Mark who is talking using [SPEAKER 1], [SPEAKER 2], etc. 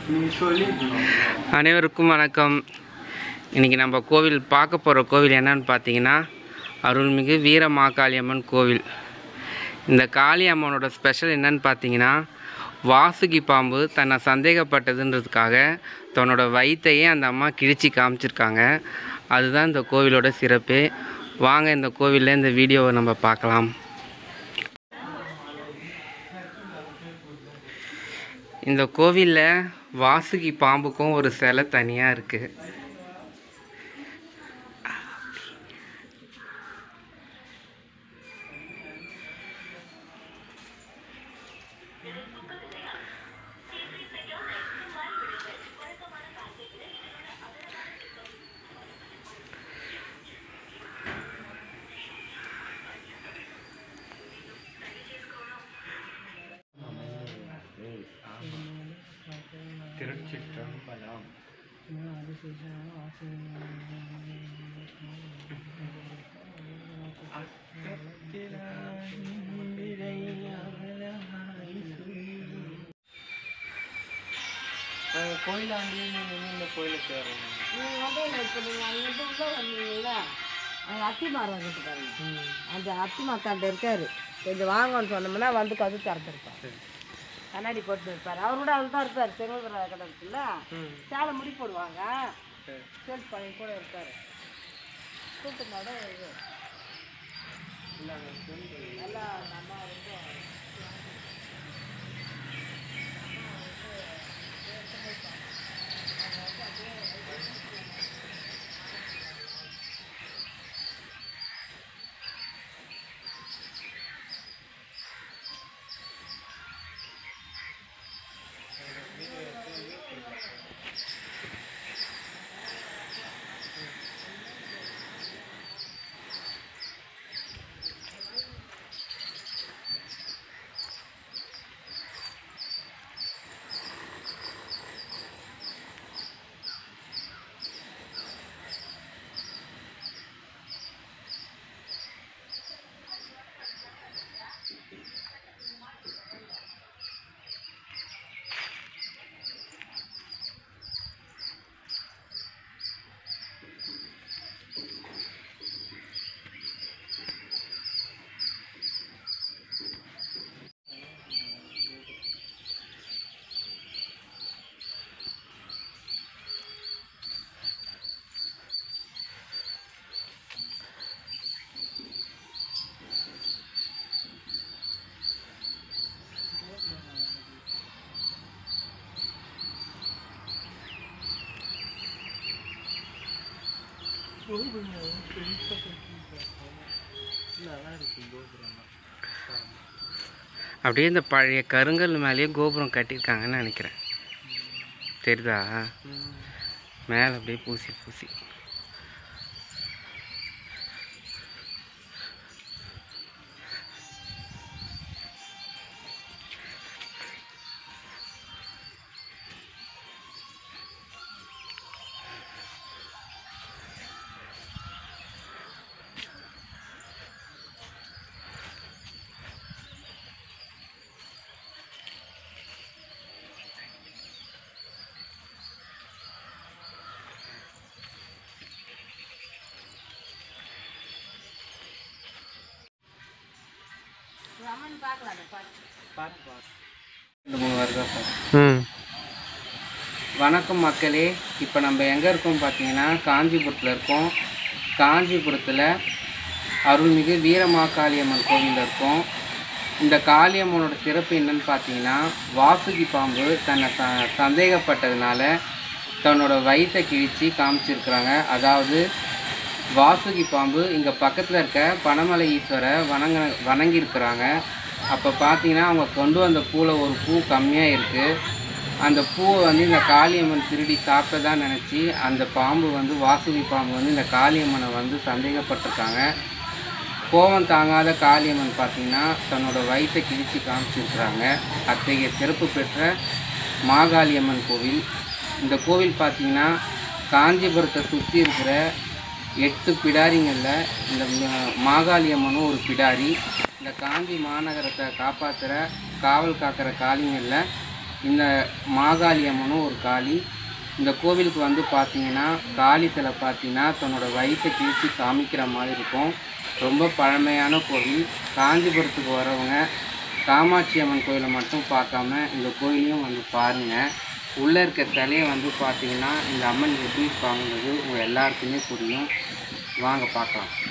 [SPEAKER 1] அனைவருக்கும் வணக்கம் இன்றைக்கி நம்ம கோவில் பார்க்க போகிற கோவில் என்னன்னு பார்த்தீங்கன்னா அருள்மிகு வீர மாகாளியம்மன் கோவில் இந்த காளி அம்மனோட ஸ்பெஷல் என்னன்னு பார்த்தீங்கன்னா வாசுகி பாம்பு தன்னை சந்தேகப்பட்டதுன்றதுக்காக தன்னோட வயித்தையே அந்த அம்மா கிழிச்சு காமிச்சிருக்காங்க அதுதான் இந்த கோவிலோட சிறப்பு வாங்க இந்த கோவிலில் இந்த வீடியோவை நம்ம பார்க்கலாம் இந்த கோவிலில் வாசுகி பாம்புக்கும் ஒரு சிலை தனியாக இருக்குது கோயிலாண்டி இந்த கோயிலுக்கு
[SPEAKER 2] அதான் இப்போ நீங்கள் அங்கிட்டு உள்ள வந்தீங்கல்ல அங்கே அத்தி மரம் இருக்கு பாருங்க அந்த அத்தி மக்காண்ட இருக்காரு கொஞ்சம் வாங்கன்னு சொன்னோம்னா வந்து கது திறந்துருப்பார் கண்ணாடி போட்டு இருப்பார் அவர் கூட அவர் தான் இருப்பார் செங்கல்புர கடை இருக்குல்ல சேலை முடி போடுவாங்க சேல்ஸ் பண்ணி கூட இருப்பார் கூப்பிட்டு நட இது நல்லா நம்ம வந்து
[SPEAKER 1] அப்படியே இந்த பழைய கருங்கல் மேலேயே கோபுரம் கட்டியிருக்காங்கன்னு நினைக்கிறேன் தெரியுதா மேலே அப்படியே பூசி பூசி
[SPEAKER 2] அம்மன் பார்க்கலாம் பார்த்து
[SPEAKER 1] ரெண்டு மூணு வருடம்
[SPEAKER 3] ம்
[SPEAKER 1] வணக்கம் மக்களே இப்போ நம்ம எங்கே இருக்கோம் பார்த்தீங்கன்னா காஞ்சிபுரத்தில் இருக்கோம் காஞ்சிபுரத்தில் அருள்மிகு வீரமாகாளியம்மன் கோவிலில் இருக்கோம் இந்த காளியம்மனோட சிறப்பு என்னன்னு பார்த்தீங்கன்னா வாசுகி பாம்பு தன்னை ச சந்தேகப்பட்டதுனால தன்னோட வயிற்றை கிழிச்சு காமிச்சிருக்கிறாங்க அதாவது வாசுகி பாம்பு இங்கே பக்கத்தில் இருக்க பனமலை ஈஸ்வரை வணங்க வணங்கியிருக்கிறாங்க அப்போ பார்த்தீங்கன்னா அவங்க கொண்டு வந்த பூவில் ஒரு பூ கம்மியாக இருக்குது அந்த பூவை வந்து இந்த காளியம்மன் திருடி சாப்பிட்டதா நினச்சி அந்த பாம்பு வந்து வாசுகி பாம்பு வந்து இந்த காளியம்மனை வந்து சந்தேகப்பட்டிருக்காங்க கோபம் தாங்காத காளியம்மன் பார்த்தீங்கன்னா தன்னோட வயிற்றை கிழிச்சு காமிச்சிருக்கிறாங்க அத்தகைய சிறப்பு பெற்ற மாகாளியம்மன் கோவில் இந்த கோவில் பார்த்தீங்கன்னா காஞ்சிபுரத்தை சுற்றி இருக்கிற எட்டு பிடாரிங்களில் இந்த ம- மாகாளியம்மனும் ஒரு பிடாரி இந்த காஞ்சி மாநகரத்தை காப்பாற்றுற காவல் காக்கிற காளிங்களில் இந்த மாகாளி அம்மனும் ஒரு காளி இந்த கோவிலுக்கு வந்து பார்த்தீங்கன்னா காளி சிலை பார்த்தீங்கன்னா தன்னோட வயிற்றை கிழிச்சு காமிக்கிற மாதிரி இருக்கும் ரொம்ப பழமையான கோவில் காஞ்சிபுரத்துக்கு வரவங்க காமாட்சி அம்மன் கோயிலை மட்டும் பார்க்காம இந்த கோயிலையும் வந்து பாருங்கள் உள்ளே இருக்க சிலையை வந்து பார்த்தீங்கன்னா இந்த அம்மன் எப்படி இருப்பாங்கன்றது உங்கள் எல்லாருக்குமே புரியும் வாங்க பார்க்கலாம்